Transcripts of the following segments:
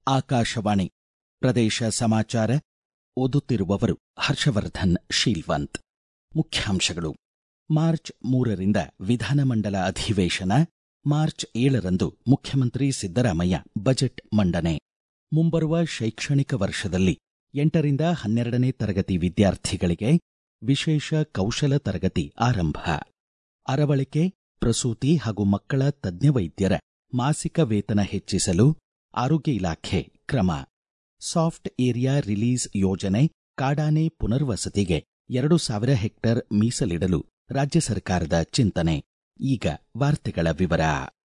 ಆಕಾಶವಾಣಿ ಪ್ರದೇಶ ಸಮಾಚಾರ ಓದುತ್ತಿರುವವರು ಹರ್ಷವರ್ಧನ್ ಶೀಲ್ವಂತ್ ಮುಖ್ಯಾಂಶಗಳು ಮಾರ್ಚ್ ಮೂರರಿಂದ ವಿಧಾನಮಂಡಲ ಅಧಿವೇಶನ ಮಾರ್ಚ್ ಏಳರಂದು ಮುಖ್ಯಮಂತ್ರಿ ಸಿದ್ದರಾಮಯ್ಯ ಬಜೆಟ್ ಮಂಡನೆ ಮುಂಬರುವ ಶೈಕ್ಷಣಿಕ ವರ್ಷದಲ್ಲಿ ಎಂಟರಿಂದ ಹನ್ನೆರಡನೇ ತರಗತಿ ವಿದ್ಯಾರ್ಥಿಗಳಿಗೆ ವಿಶೇಷ ಕೌಶಲ ತರಗತಿ ಆರಂಭ ಅರವಳಿಕೆ ಪ್ರಸೂತಿ ಹಾಗೂ ಮಕ್ಕಳ ತಜ್ಞ ವೈದ್ಯರ ಮಾಸಿಕ ವೇತನ ಹೆಚ್ಚಿಸಲು ಆರೋಗ್ಯ ಇಲಾಖೆ ಕ್ರಮ ಸಾಫ್ಟ್ ಏರಿಯಾ ರಿಲೀಸ್ ಯೋಜನೆ ಕಾಡಾನೆ ಪುನರ್ವಸತಿಗೆ ಎರಡು ಸಾವಿರ ಹೆಕ್ಟೇರ್ ಮೀಸಲಿಡಲು ರಾಜ್ಯ ಸರ್ಕಾರದ ಚಿಂತನೆ ಈಗ ವಾರ್ತೆಗಳ ವಿವರ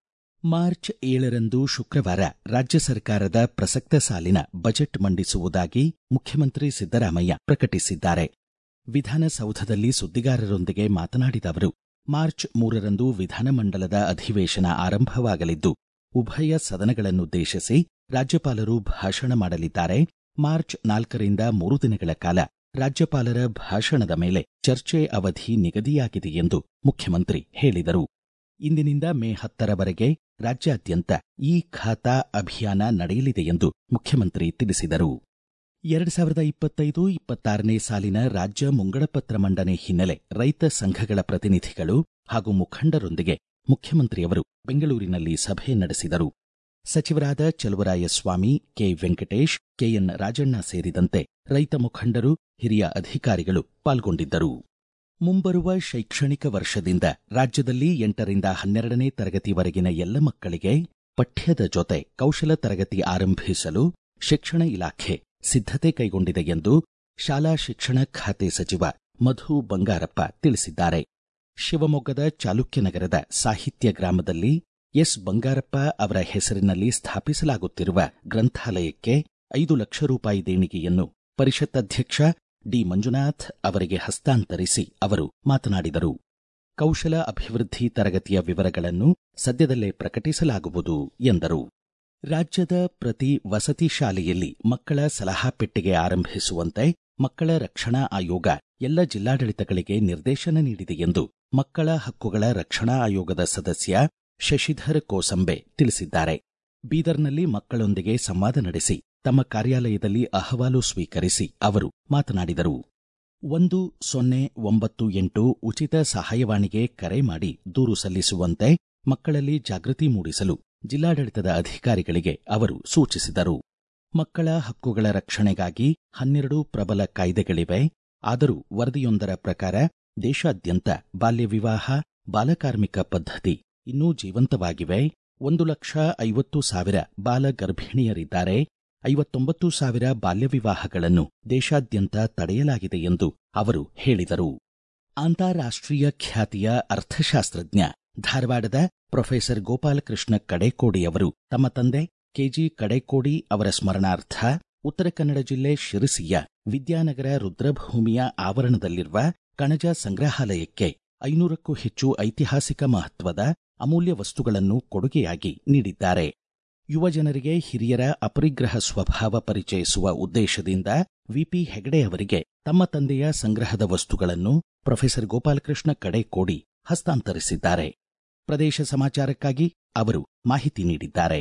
ಮಾರ್ಚ್ ಏಳರಂದು ಶುಕ್ರವಾರ ರಾಜ್ಯ ಸರ್ಕಾರದ ಪ್ರಸಕ್ತ ಸಾಲಿನ ಬಜೆಟ್ ಮಂಡಿಸುವುದಾಗಿ ಮುಖ್ಯಮಂತ್ರಿ ಸಿದ್ದರಾಮಯ್ಯ ಪ್ರಕಟಿಸಿದ್ದಾರೆ ವಿಧಾನಸೌಧದಲ್ಲಿ ಸುದ್ದಿಗಾರರೊಂದಿಗೆ ಮಾತನಾಡಿದ ಅವರು ಮಾರ್ಚ್ ಮೂರರಂದು ವಿಧಾನಮಂಡಲದ ಅಧಿವೇಶನ ಆರಂಭವಾಗಲಿದ್ದು ಉಭಯ ಸದನಗಳನ್ನುದ್ದೇಶಿಸಿ ರಾಜ್ಯಪಾಲರು ಭಾಷಣ ಮಾಡಲಿದ್ದಾರೆ ಮಾರ್ಚ್ ನಾಲ್ಕರಿಂದ ಮೂರು ದಿನಗಳ ಕಾಲ ರಾಜ್ಯಪಾಲರ ಭಾಷಣದ ಮೇಲೆ ಚರ್ಚೆ ಅವಧಿ ನಿಗದಿಯಾಗಿದೆ ಎಂದು ಮುಖ್ಯಮಂತ್ರಿ ಹೇಳಿದರು ಇಂದಿನಿಂದ ಮೇ ಹತ್ತರವರೆಗೆ ರಾಜ್ಯಾದ್ಯಂತ ಈ ಖಾತಾ ಅಭಿಯಾನ ನಡೆಯಲಿದೆ ಎಂದು ಮುಖ್ಯಮಂತ್ರಿ ತಿಳಿಸಿದರು ಎರಡು ಸಾವಿರದ ಇಪ್ಪತ್ತೈದು ಇಪ್ಪತ್ತಾರನೇ ಸಾಲಿನ ರಾಜ್ಯ ಮುಂಗಡಪತ್ರ ಮಂಡನೆ ಹಿನ್ನೆಲೆ ರೈತ ಸಂಘಗಳ ಪ್ರತಿನಿಧಿಗಳು ಹಾಗೂ ಮುಖಂಡರೊಂದಿಗೆ ಮುಖ್ಯಮಂತ್ರಿಯವರು ಬೆಂಗಳೂರಿನಲ್ಲಿ ಸಭೆ ನಡೆಸಿದರು ಸಚಿವರಾದ ಚಲುವರಾಯಸ್ವಾಮಿ ಕೆ ವೆಂಕಟೇಶ್ ಕೆಎನ್ ರಾಜಣ್ಣ ಸೇರಿದಂತೆ ರೈತ ಮುಖಂಡರು ಹಿರಿಯ ಅಧಿಕಾರಿಗಳು ಪಾಲ್ಗೊಂಡಿದ್ದರು ಮುಂಬರುವ ಶೈಕ್ಷಣಿಕ ವರ್ಷದಿಂದ ರಾಜ್ಯದಲ್ಲಿ ಎಂಟರಿಂದ ಹನ್ನೆರಡನೇ ತರಗತಿವರೆಗಿನ ಎಲ್ಲ ಮಕ್ಕಳಿಗೆ ಪಠ್ಯದ ಜೊತೆ ಕೌಶಲ ತರಗತಿ ಆರಂಭಿಸಲು ಶಿಕ್ಷಣ ಇಲಾಖೆ ಸಿದ್ಧತೆ ಕೈಗೊಂಡಿದೆ ಎಂದು ಶಾಲಾ ಶಿಕ್ಷಣ ಖಾತೆ ಸಚಿವ ಮಧು ಬಂಗಾರಪ್ಪ ತಿಳಿಸಿದ್ದಾರೆ ಶಿವಮೊಗ್ಗದ ಚಾಲುಕ್ಯನಗರದ ಸಾಹಿತ್ಯ ಗ್ರಾಮದಲ್ಲಿ ಎಸ್ ಬಂಗಾರಪ್ಪ ಅವರ ಹೆಸರಿನಲ್ಲಿ ಸ್ಥಾಪಿಸಲಾಗುತ್ತಿರುವ ಗ್ರಂಥಾಲಯಕ್ಕೆ ಐದು ಲಕ್ಷ ರೂಪಾಯಿ ದೇಣಿಗೆಯನ್ನು ಪರಿಷತ್ ಅಧ್ಯಕ್ಷ ಡಿ ಮಂಜುನಾಥ್ ಅವರಿಗೆ ಹಸ್ತಾಂತರಿಸಿ ಅವರು ಮಾತನಾಡಿದರು ಕೌಶಲ ಅಭಿವೃದ್ಧಿ ತರಗತಿಯ ವಿವರಗಳನ್ನು ಸದ್ಯದಲ್ಲೇ ಪ್ರಕಟಿಸಲಾಗುವುದು ಎಂದರು ರಾಜ್ಯದ ಪ್ರತಿ ವಸತಿ ಶಾಲೆಯಲ್ಲಿ ಮಕ್ಕಳ ಸಲಹಾ ಪೆಟ್ಟಿಗೆ ಆರಂಭಿಸುವಂತೆ ಮಕ್ಕಳ ರಕ್ಷಣಾ ಆಯೋಗ ಎಲ್ಲ ಜಿಲ್ಲಾಡಳಿತಗಳಿಗೆ ನಿರ್ದೇಶನ ನೀಡಿದೆ ಎಂದು ಮಕ್ಕಳ ಹಕ್ಕುಗಳ ರಕ್ಷಣಾ ಆಯೋಗದ ಸದಸ್ಯ ಶಶಿಧರ್ ಕೋಸಂಬೆ ತಿಳಿಸಿದ್ದಾರೆ ಬೀದರ್ನಲ್ಲಿ ಮಕ್ಕಳೊಂದಿಗೆ ಸಂವಾದ ನಡೆಸಿ ತಮ್ಮ ಕಾರ್ಯಾಲಯದಲ್ಲಿ ಅಹವಾಲು ಸ್ವೀಕರಿಸಿ ಅವರು ಮಾತನಾಡಿದರು ಒಂದು ಸೊನ್ನೆ ಒಂಬತ್ತು ಎಂಟು ಉಚಿತ ಸಹಾಯವಾಣಿಗೆ ಕರೆ ಮಾಡಿ ದೂರು ಸಲ್ಲಿಸುವಂತೆ ಮಕ್ಕಳಲ್ಲಿ ಜಾಗೃತಿ ಮೂಡಿಸಲು ಜಿಲ್ಲಾಡಳಿತದ ಅಧಿಕಾರಿಗಳಿಗೆ ಅವರು ಸೂಚಿಸಿದರು ಮಕ್ಕಳ ಹಕ್ಕುಗಳ ರಕ್ಷಣೆಗಾಗಿ ಹನ್ನೆರಡು ಪ್ರಬಲ ಕಾಯ್ದೆಗಳಿವೆ ಆದರೂ ವರದಿಯೊಂದರ ಪ್ರಕಾರ ದೇಶಾದ್ಯಂತ ಬಾಲ್ಯ ವಿವಾಹ ಬಾಲಕಾರ್ಮಿಕ ಪದ್ಧತಿ ಇನ್ನೂ ಜೀವಂತವಾಗಿವೆ ಒಂದು ಲಕ್ಷ ಐವತ್ತು ಸಾವಿರ ಬಾಲ ಗರ್ಭಿಣಿಯರಿದ್ದಾರೆ ಐವತ್ತೊಂಬತ್ತು ಸಾವಿರ ಬಾಲ್ಯ ವಿವಾಹಗಳನ್ನು ದೇಶಾದ್ಯಂತ ತಡೆಯಲಾಗಿದೆ ಎಂದು ಅವರು ಹೇಳಿದರು ಅಂತಾರಾಷ್ಟ್ರೀಯ ಖ್ಯಾತಿಯ ಅರ್ಥಶಾಸ್ತ್ರಜ್ಞ ಧಾರವಾಡದ ಪ್ರೊಫೆಸರ್ ಗೋಪಾಲಕೃಷ್ಣ ಕಡೇಕೋಡಿ ಅವರು ತಮ್ಮ ತಂದೆ ಕೆಜಿ ಕಡೇಕೋಡಿ ಅವರ ಸ್ಮರಣಾರ್ಥ ಉತ್ತರ ಕನ್ನಡ ಜಿಲ್ಲೆ ಶಿರಸಿಯ ವಿದ್ಯಾನಗರ ರುದ್ರಭೂಮಿಯ ಆವರಣದಲ್ಲಿರುವ ಕಣಜ ಸಂಗ್ರಹಾಲಯಕ್ಕೆ ಐನೂರಕ್ಕೂ ಹೆಚ್ಚು ಐತಿಹಾಸಿಕ ಮಹತ್ವದ ಅಮೂಲ್ಯ ವಸ್ತುಗಳನ್ನು ಕೊಡುಗೆಯಾಗಿ ನೀಡಿದ್ದಾರೆ ಯುವಜನರಿಗೆ ಹಿರಿಯರ ಅಪರಿಗ್ರಹ ಸ್ವಭಾವ ಪರಿಚಯಿಸುವ ಉದ್ದೇಶದಿಂದ ವಿಪಿ ಹೆಗಡೆ ಅವರಿಗೆ ತಮ್ಮ ತಂದೆಯ ಸಂಗ್ರಹದ ವಸ್ತುಗಳನ್ನು ಪ್ರೊಫೆಸರ್ ಗೋಪಾಲಕೃಷ್ಣ ಕಡೇಕೋಡಿ ಹಸ್ತಾಂತರಿಸಿದ್ದಾರೆ ಪ್ರದೇಶ ಸಮಾಚಾರಕ್ಕಾಗಿ ಅವರು ಮಾಹಿತಿ ನೀಡಿದ್ದಾರೆ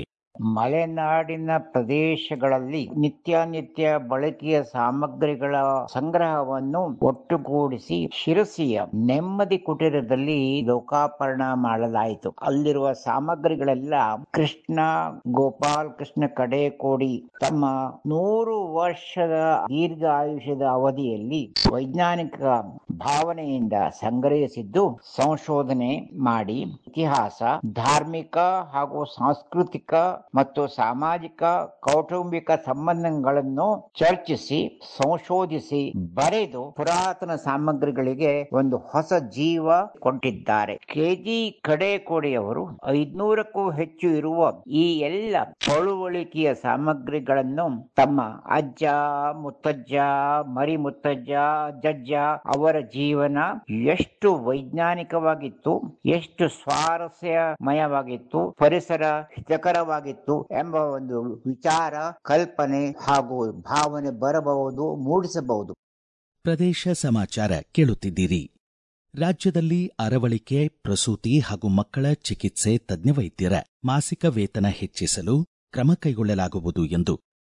ಮಲೆನಾಡಿನ ಪ್ರದೇಶಗಳಲ್ಲಿ ನಿತ್ಯ ನಿತ್ಯ ಬಳಕೆಯ ಸಾಮಗ್ರಿಗಳ ಸಂಗ್ರಹವನ್ನು ಒಟ್ಟುಗೂಡಿಸಿ ಶಿರಸಿಯ ನೆಮ್ಮದಿ ಕುಟೀರದಲ್ಲಿ ಲೋಕಾರ್ಪಣೆ ಮಾಡಲಾಯಿತು ಅಲ್ಲಿರುವ ಸಾಮಗ್ರಿಗಳೆಲ್ಲ ಕೃಷ್ಣ ಗೋಪಾಲ್ ಕೃಷ್ಣ ಕಡೇಕೋಡಿ ತಮ್ಮ ನೂರು ವರ್ಷದ ದೀರ್ಘ ಆಯುಷ್ಯದ ಅವಧಿಯಲ್ಲಿ ವೈಜ್ಞಾನಿಕ ಭಾವನೆಯಿಂದ ಸಂಗ್ರಹಿಸಿದ್ದು ಸಂಶೋಧನೆ ಮಾಡಿ ಇತಿಹಾಸ ಧಾರ್ಮಿಕ ಹಾಗೂ ಸಾಂಸ್ಕೃತಿಕ ಮತ್ತು ಸಾಮಾಜಿಕ ಕೌಟುಂಬಿಕ ಸಂಬಂಧಗಳನ್ನು ಚರ್ಚಿಸಿ ಸಂಶೋಧಿಸಿ ಬರೆದು ಪುರಾತನ ಸಾಮಗ್ರಿಗಳಿಗೆ ಒಂದು ಹೊಸ ಜೀವ ಕೊಟ್ಟಿದ್ದಾರೆ ಕೆಜಿ ಕಡೇಕೋಡಿಯವರು ಐದ್ನೂರಕ್ಕೂ ಹೆಚ್ಚು ಇರುವ ಈ ಎಲ್ಲ ಪಳುವಳಿಕೆಯ ಸಾಮಗ್ರಿಗಳನ್ನು ತಮ್ಮ ಅಜ್ಜ ಮುತ್ತಜ್ಜ ಮರಿ ಮುತ್ತಜ್ಜ ಜಜ್ಜ ಅವರ ಜೀವನ ಎಷ್ಟು ವೈಜ್ಞಾನಿಕವಾಗಿತ್ತು ಎಷ್ಟು ಸ್ವಾರಸ್ಯಮಯವಾಗಿತ್ತು ಪರಿಸರ ಹಿತಕರವಾಗಿತ್ತು ಎಂಬ ಒಂದು ವಿಚಾರ ಕಲ್ಪನೆ ಹಾಗೂ ಭಾವನೆ ಬರಬಹುದು ಮೂಡಿಸಬಹುದು ಪ್ರದೇಶ ಸಮಾಚಾರ ಕೇಳುತ್ತಿದ್ದೀರಿ ರಾಜ್ಯದಲ್ಲಿ ಅರವಳಿಕೆ ಪ್ರಸೂತಿ ಹಾಗೂ ಮಕ್ಕಳ ಚಿಕಿತ್ಸೆ ತಜ್ಞ ವೈದ್ಯರ ಮಾಸಿಕ ವೇತನ ಹೆಚ್ಚಿಸಲು ಕ್ರಮ ಕೈಗೊಳ್ಳಲಾಗುವುದು ಎಂದು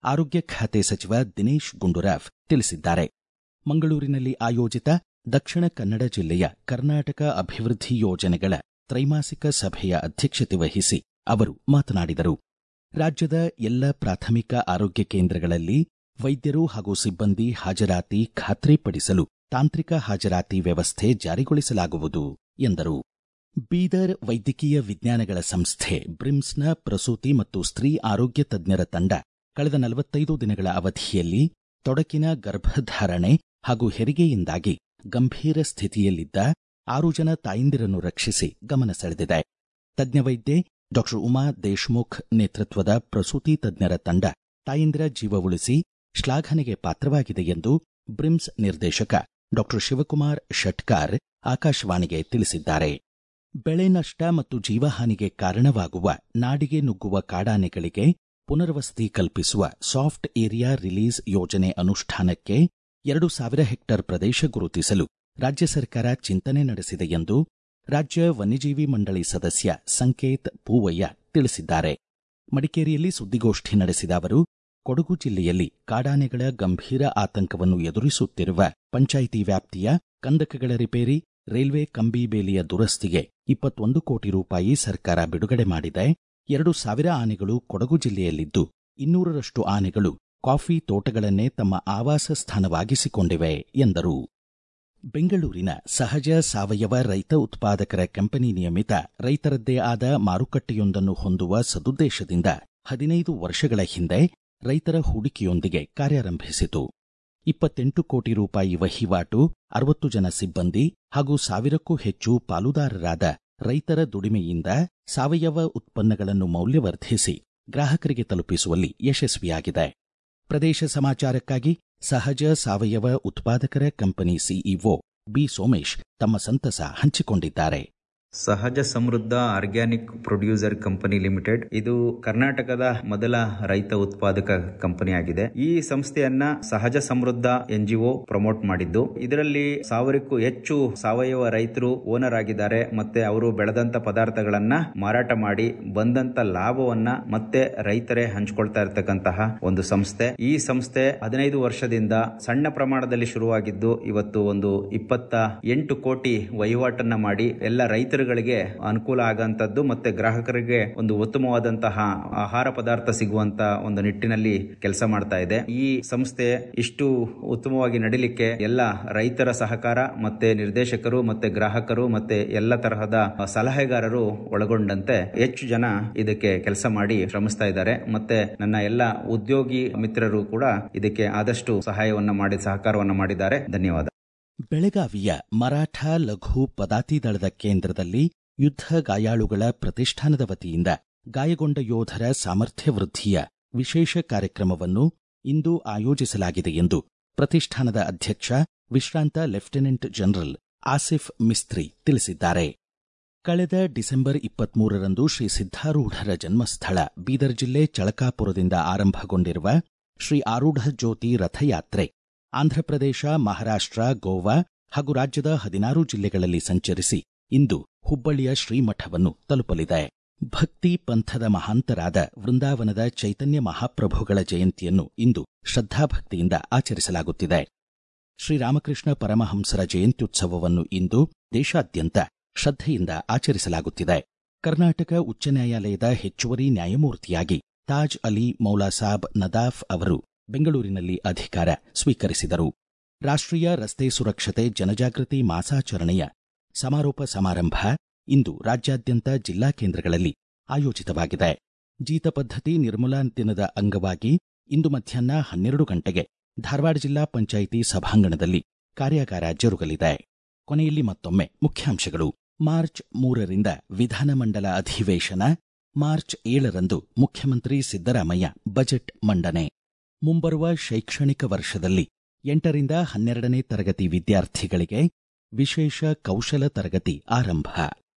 ಆರೋಗ್ಯ ಖಾತೆ ಸಚಿವ ದಿನೇಶ್ ಗುಂಡೂರಾವ್ ತಿಳಿಸಿದ್ದಾರೆ ಮಂಗಳೂರಿನಲ್ಲಿ ಆಯೋಜಿತ ದಕ್ಷಿಣ ಕನ್ನಡ ಜಿಲ್ಲೆಯ ಕರ್ನಾಟಕ ಅಭಿವೃದ್ಧಿ ಯೋಜನೆಗಳ ತ್ರೈಮಾಸಿಕ ಸಭೆಯ ಅಧ್ಯಕ್ಷತೆ ವಹಿಸಿ ಅವರು ಮಾತನಾಡಿದರು ರಾಜ್ಯದ ಎಲ್ಲ ಪ್ರಾಥಮಿಕ ಆರೋಗ್ಯ ಕೇಂದ್ರಗಳಲ್ಲಿ ವೈದ್ಯರು ಹಾಗೂ ಸಿಬ್ಬಂದಿ ಹಾಜರಾತಿ ಖಾತ್ರಿಪಡಿಸಲು ತಾಂತ್ರಿಕ ಹಾಜರಾತಿ ವ್ಯವಸ್ಥೆ ಜಾರಿಗೊಳಿಸಲಾಗುವುದು ಎಂದರು ಬೀದರ್ ವೈದ್ಯಕೀಯ ವಿಜ್ಞಾನಗಳ ಸಂಸ್ಥೆ ಬ್ರಿಮ್ಸ್ನ ಪ್ರಸೂತಿ ಮತ್ತು ಸ್ತ್ರೀ ಆರೋಗ್ಯ ತಜ್ಞರ ತಂಡ ಕಳೆದ ನಲವತ್ತೈದು ದಿನಗಳ ಅವಧಿಯಲ್ಲಿ ತೊಡಕಿನ ಗರ್ಭಧಾರಣೆ ಹಾಗೂ ಹೆರಿಗೆಯಿಂದಾಗಿ ಗಂಭೀರ ಸ್ಥಿತಿಯಲ್ಲಿದ್ದ ಆರು ಜನ ತಾಯಂದಿರನ್ನು ರಕ್ಷಿಸಿ ಗಮನ ಸೆಳೆದಿದೆ ತಜ್ಞ ವೈದ್ಯೆ ಡಾ ಉಮಾ ದೇಶ್ಮುಖ್ ನೇತೃತ್ವದ ಪ್ರಸೂತಿ ತಜ್ಞರ ತಂಡ ತಾಯಂದಿರ ಜೀವ ಉಳಿಸಿ ಶ್ಲಾಘನೆಗೆ ಪಾತ್ರವಾಗಿದೆ ಎಂದು ಬ್ರಿಮ್ಸ್ ನಿರ್ದೇಶಕ ಡಾ ಶಿವಕುಮಾರ್ ಶೆಟ್ಕಾರ್ ಆಕಾಶವಾಣಿಗೆ ತಿಳಿಸಿದ್ದಾರೆ ಬೆಳೆ ನಷ್ಟ ಮತ್ತು ಜೀವಹಾನಿಗೆ ಕಾರಣವಾಗುವ ನಾಡಿಗೆ ನುಗ್ಗುವ ಕಾಡಾನೆಗಳಿಗೆ ಪುನರ್ವಸತಿ ಕಲ್ಪಿಸುವ ಸಾಫ್ಟ್ ಏರಿಯಾ ರಿಲೀಸ್ ಯೋಜನೆ ಅನುಷ್ಠಾನಕ್ಕೆ ಎರಡು ಸಾವಿರ ಹೆಕ್ಟೇರ್ ಪ್ರದೇಶ ಗುರುತಿಸಲು ರಾಜ್ಯ ಸರ್ಕಾರ ಚಿಂತನೆ ನಡೆಸಿದೆ ಎಂದು ರಾಜ್ಯ ವನ್ಯಜೀವಿ ಮಂಡಳಿ ಸದಸ್ಯ ಸಂಕೇತ್ ಪೂವಯ್ಯ ತಿಳಿಸಿದ್ದಾರೆ ಮಡಿಕೇರಿಯಲ್ಲಿ ಸುದ್ದಿಗೋಷ್ಠಿ ನಡೆಸಿದ ಅವರು ಕೊಡಗು ಜಿಲ್ಲೆಯಲ್ಲಿ ಕಾಡಾನೆಗಳ ಗಂಭೀರ ಆತಂಕವನ್ನು ಎದುರಿಸುತ್ತಿರುವ ಪಂಚಾಯಿತಿ ವ್ಯಾಪ್ತಿಯ ಕಂದಕಗಳ ರಿಪೇರಿ ರೈಲ್ವೆ ಕಂಬಿ ಬೇಲಿಯ ದುರಸ್ತಿಗೆ ಇಪ್ಪತ್ತೊಂದು ಕೋಟಿ ರೂಪಾಯಿ ಸರ್ಕಾರ ಬಿಡುಗಡೆ ಮಾಡಿದೆ ಎರಡು ಸಾವಿರ ಆನೆಗಳು ಕೊಡಗು ಜಿಲ್ಲೆಯಲ್ಲಿದ್ದು ಇನ್ನೂರರಷ್ಟು ಆನೆಗಳು ಕಾಫಿ ತೋಟಗಳನ್ನೇ ತಮ್ಮ ಆವಾಸ ಸ್ಥಾನವಾಗಿಸಿಕೊಂಡಿವೆ ಎಂದರು ಬೆಂಗಳೂರಿನ ಸಹಜ ಸಾವಯವ ರೈತ ಉತ್ಪಾದಕರ ಕಂಪನಿ ನಿಯಮಿತ ರೈತರದ್ದೇ ಆದ ಮಾರುಕಟ್ಟೆಯೊಂದನ್ನು ಹೊಂದುವ ಸದುದ್ದೇಶದಿಂದ ಹದಿನೈದು ವರ್ಷಗಳ ಹಿಂದೆ ರೈತರ ಹೂಡಿಕೆಯೊಂದಿಗೆ ಕಾರ್ಯಾರಂಭಿಸಿತು ಇಪ್ಪತ್ತೆಂಟು ಕೋಟಿ ರೂಪಾಯಿ ವಹಿವಾಟು ಅರವತ್ತು ಜನ ಸಿಬ್ಬಂದಿ ಹಾಗೂ ಸಾವಿರಕ್ಕೂ ಹೆಚ್ಚು ಪಾಲುದಾರರಾದ ರೈತರ ದುಡಿಮೆಯಿಂದ ಸಾವಯವ ಉತ್ಪನ್ನಗಳನ್ನು ಮೌಲ್ಯವರ್ಧಿಸಿ ಗ್ರಾಹಕರಿಗೆ ತಲುಪಿಸುವಲ್ಲಿ ಯಶಸ್ವಿಯಾಗಿದೆ ಪ್ರದೇಶ ಸಮಾಚಾರಕ್ಕಾಗಿ ಸಹಜ ಸಾವಯವ ಉತ್ಪಾದಕರ ಕಂಪನಿ ಸಿಇಒ ಬಿ ಸೋಮೇಶ್ ತಮ್ಮ ಸಂತಸ ಹಂಚಿಕೊಂಡಿದ್ದಾರೆ ಸಹಜ ಸಮೃದ್ಧ ಆರ್ಗ್ಯಾನಿಕ್ ಪ್ರೊಡ್ಯೂಸರ್ ಕಂಪನಿ ಲಿಮಿಟೆಡ್ ಇದು ಕರ್ನಾಟಕದ ಮೊದಲ ರೈತ ಉತ್ಪಾದಕ ಕಂಪನಿ ಆಗಿದೆ ಈ ಸಂಸ್ಥೆಯನ್ನ ಸಹಜ ಸಮೃದ್ಧ ಎನ್ಜಿಒ ಪ್ರಮೋಟ್ ಮಾಡಿದ್ದು ಇದರಲ್ಲಿ ಸಾವಿರಕ್ಕೂ ಹೆಚ್ಚು ಸಾವಯವ ರೈತರು ಓನರ್ ಆಗಿದ್ದಾರೆ ಮತ್ತೆ ಅವರು ಬೆಳೆದಂತ ಪದಾರ್ಥಗಳನ್ನ ಮಾರಾಟ ಮಾಡಿ ಬಂದಂತ ಲಾಭವನ್ನ ಮತ್ತೆ ರೈತರೇ ಹಂಚ್ಕೊಳ್ತಾ ಇರತಕ್ಕಂತಹ ಒಂದು ಸಂಸ್ಥೆ ಈ ಸಂಸ್ಥೆ ಹದಿನೈದು ವರ್ಷದಿಂದ ಸಣ್ಣ ಪ್ರಮಾಣದಲ್ಲಿ ಶುರುವಾಗಿದ್ದು ಇವತ್ತು ಒಂದು ಇಪ್ಪತ್ತ ಎಂಟು ಕೋಟಿ ವಹಿವಾಟನ್ನ ಮಾಡಿ ಎಲ್ಲ ರೈತರುಗಳಿಗೆ ಅನುಕೂಲ ಆಗಂತದ್ದು ಮತ್ತೆ ಗ್ರಾಹಕರಿಗೆ ಒಂದು ಉತ್ತಮವಾದಂತಹ ಆಹಾರ ಪದಾರ್ಥ ಸಿಗುವಂತ ಒಂದು ನಿಟ್ಟಿನಲ್ಲಿ ಕೆಲಸ ಮಾಡ್ತಾ ಇದೆ ಈ ಸಂಸ್ಥೆ ಇಷ್ಟು ಉತ್ತಮವಾಗಿ ನಡಿಲಿಕ್ಕೆ ಎಲ್ಲ ರೈತರ ಸಹಕಾರ ಮತ್ತೆ ನಿರ್ದೇಶಕರು ಮತ್ತೆ ಗ್ರಾಹಕರು ಮತ್ತೆ ಎಲ್ಲ ತರಹದ ಸಲಹೆಗಾರರು ಒಳಗೊಂಡಂತೆ ಹೆಚ್ಚು ಜನ ಇದಕ್ಕೆ ಕೆಲಸ ಮಾಡಿ ಶ್ರಮಿಸ್ತಾ ಇದ್ದಾರೆ ಮತ್ತೆ ನನ್ನ ಎಲ್ಲ ಉದ್ಯೋಗಿ ಮಿತ್ರರು ಕೂಡ ಇದಕ್ಕೆ ಆದಷ್ಟು ಸಹಾಯವನ್ನ ಮಾಡಿ ಸಹಕಾರವನ್ನ ಮಾಡಿದ್ದಾರೆ ಧನ್ಯವಾದ ಬೆಳಗಾವಿಯ ಮರಾಠ ಲಘು ಪದಾತಿ ದಳದ ಕೇಂದ್ರದಲ್ಲಿ ಯುದ್ಧ ಗಾಯಾಳುಗಳ ಪ್ರತಿಷ್ಠಾನದ ವತಿಯಿಂದ ಗಾಯಗೊಂಡ ಯೋಧರ ಸಾಮರ್ಥ್ಯ ವೃದ್ಧಿಯ ವಿಶೇಷ ಕಾರ್ಯಕ್ರಮವನ್ನು ಇಂದು ಆಯೋಜಿಸಲಾಗಿದೆ ಎಂದು ಪ್ರತಿಷ್ಠಾನದ ಅಧ್ಯಕ್ಷ ವಿಶ್ರಾಂತ ಲೆಫ್ಟಿನೆಂಟ್ ಜನರಲ್ ಆಸಿಫ್ ಮಿಸ್ತ್ರಿ ತಿಳಿಸಿದ್ದಾರೆ ಕಳೆದ ಡಿಸೆಂಬರ್ ಇಪ್ಪತ್ಮೂರರಂದು ಶ್ರೀ ಸಿದ್ದಾರೂಢರ ಜನ್ಮಸ್ಥಳ ಬೀದರ್ ಜಿಲ್ಲೆ ಚಳಕಾಪುರದಿಂದ ಆರಂಭಗೊಂಡಿರುವ ಶ್ರೀ ಆರೂಢ ಜ್ಯೋತಿ ರಥಯಾತ್ರೆ ಆಂಧ್ರಪ್ರದೇಶ ಮಹಾರಾಷ್ಟ್ರ ಗೋವಾ ಹಾಗೂ ರಾಜ್ಯದ ಹದಿನಾರು ಜಿಲ್ಲೆಗಳಲ್ಲಿ ಸಂಚರಿಸಿ ಇಂದು ಹುಬ್ಬಳ್ಳಿಯ ಶ್ರೀಮಠವನ್ನು ತಲುಪಲಿದೆ ಭಕ್ತಿ ಪಂಥದ ಮಹಾಂತರಾದ ವೃಂದಾವನದ ಚೈತನ್ಯ ಮಹಾಪ್ರಭುಗಳ ಜಯಂತಿಯನ್ನು ಇಂದು ಶ್ರದ್ಧಾಭಕ್ತಿಯಿಂದ ಆಚರಿಸಲಾಗುತ್ತಿದೆ ಶ್ರೀರಾಮಕೃಷ್ಣ ಪರಮಹಂಸರ ಜಯಂತ್ಯುತ್ಸವವನ್ನು ಇಂದು ದೇಶಾದ್ಯಂತ ಶ್ರದ್ಧೆಯಿಂದ ಆಚರಿಸಲಾಗುತ್ತಿದೆ ಕರ್ನಾಟಕ ಉಚ್ಚ ನ್ಯಾಯಾಲಯದ ಹೆಚ್ಚುವರಿ ನ್ಯಾಯಮೂರ್ತಿಯಾಗಿ ತಾಜ್ ಅಲಿ ಮೌಲಾಸಾಬ್ ನದಾಫ್ ಅವರು ಬೆಂಗಳೂರಿನಲ್ಲಿ ಅಧಿಕಾರ ಸ್ವೀಕರಿಸಿದರು ರಾಷ್ಟ್ರೀಯ ರಸ್ತೆ ಸುರಕ್ಷತೆ ಜನಜಾಗೃತಿ ಮಾಸಾಚರಣೆಯ ಸಮಾರೋಪ ಸಮಾರಂಭ ಇಂದು ರಾಜ್ಯಾದ್ಯಂತ ಜಿಲ್ಲಾ ಕೇಂದ್ರಗಳಲ್ಲಿ ಆಯೋಜಿತವಾಗಿದೆ ಜೀತ ಪದ್ಧತಿ ನಿರ್ಮೂಲಾ ದಿನದ ಅಂಗವಾಗಿ ಇಂದು ಮಧ್ಯಾಹ್ನ ಹನ್ನೆರಡು ಗಂಟೆಗೆ ಧಾರವಾಡ ಜಿಲ್ಲಾ ಪಂಚಾಯಿತಿ ಸಭಾಂಗಣದಲ್ಲಿ ಕಾರ್ಯಾಗಾರ ಜರುಗಲಿದೆ ಕೊನೆಯಲ್ಲಿ ಮತ್ತೊಮ್ಮೆ ಮುಖ್ಯಾಂಶಗಳು ಮಾರ್ಚ್ ಮೂರರಿಂದ ವಿಧಾನಮಂಡಲ ಅಧಿವೇಶನ ಮಾರ್ಚ್ ಏಳರಂದು ಮುಖ್ಯಮಂತ್ರಿ ಸಿದ್ದರಾಮಯ್ಯ ಬಜೆಟ್ ಮಂಡನೆ ಮುಂಬರುವ ಶೈಕ್ಷಣಿಕ ವರ್ಷದಲ್ಲಿ ಎಂಟರಿಂದ ಹನ್ನೆರಡನೇ ತರಗತಿ ವಿದ್ಯಾರ್ಥಿಗಳಿಗೆ ವಿಶೇಷ ಕೌಶಲ ತರಗತಿ ಆರಂಭ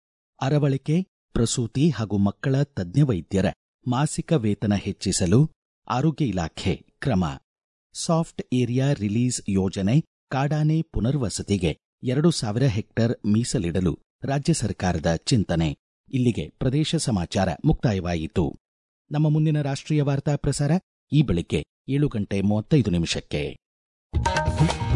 ಅರವಳಿಕೆ ಪ್ರಸೂತಿ ಹಾಗೂ ಮಕ್ಕಳ ತಜ್ಞ ವೈದ್ಯರ ಮಾಸಿಕ ವೇತನ ಹೆಚ್ಚಿಸಲು ಆರೋಗ್ಯ ಇಲಾಖೆ ಕ್ರಮ ಸಾಫ್ಟ್ ಏರಿಯಾ ರಿಲೀಸ್ ಯೋಜನೆ ಕಾಡಾನೆ ಪುನರ್ವಸತಿಗೆ ಎರಡು ಸಾವಿರ ಹೆಕ್ಟೇರ್ ಮೀಸಲಿಡಲು ರಾಜ್ಯ ಸರ್ಕಾರದ ಚಿಂತನೆ ಇಲ್ಲಿಗೆ ಪ್ರದೇಶ ಸಮಾಚಾರ ಮುಕ್ತಾಯವಾಯಿತು ನಮ್ಮ ಮುಂದಿನ ರಾಷ್ಟ್ರೀಯ ವಾರ್ತಾ ಪ್ರಸಾರ ಈ ಬೆಳಿಗ್ಗೆ ಏಳು ಗಂಟೆ ಮೂವತ್ತೈದು ನಿಮಿಷಕ್ಕೆ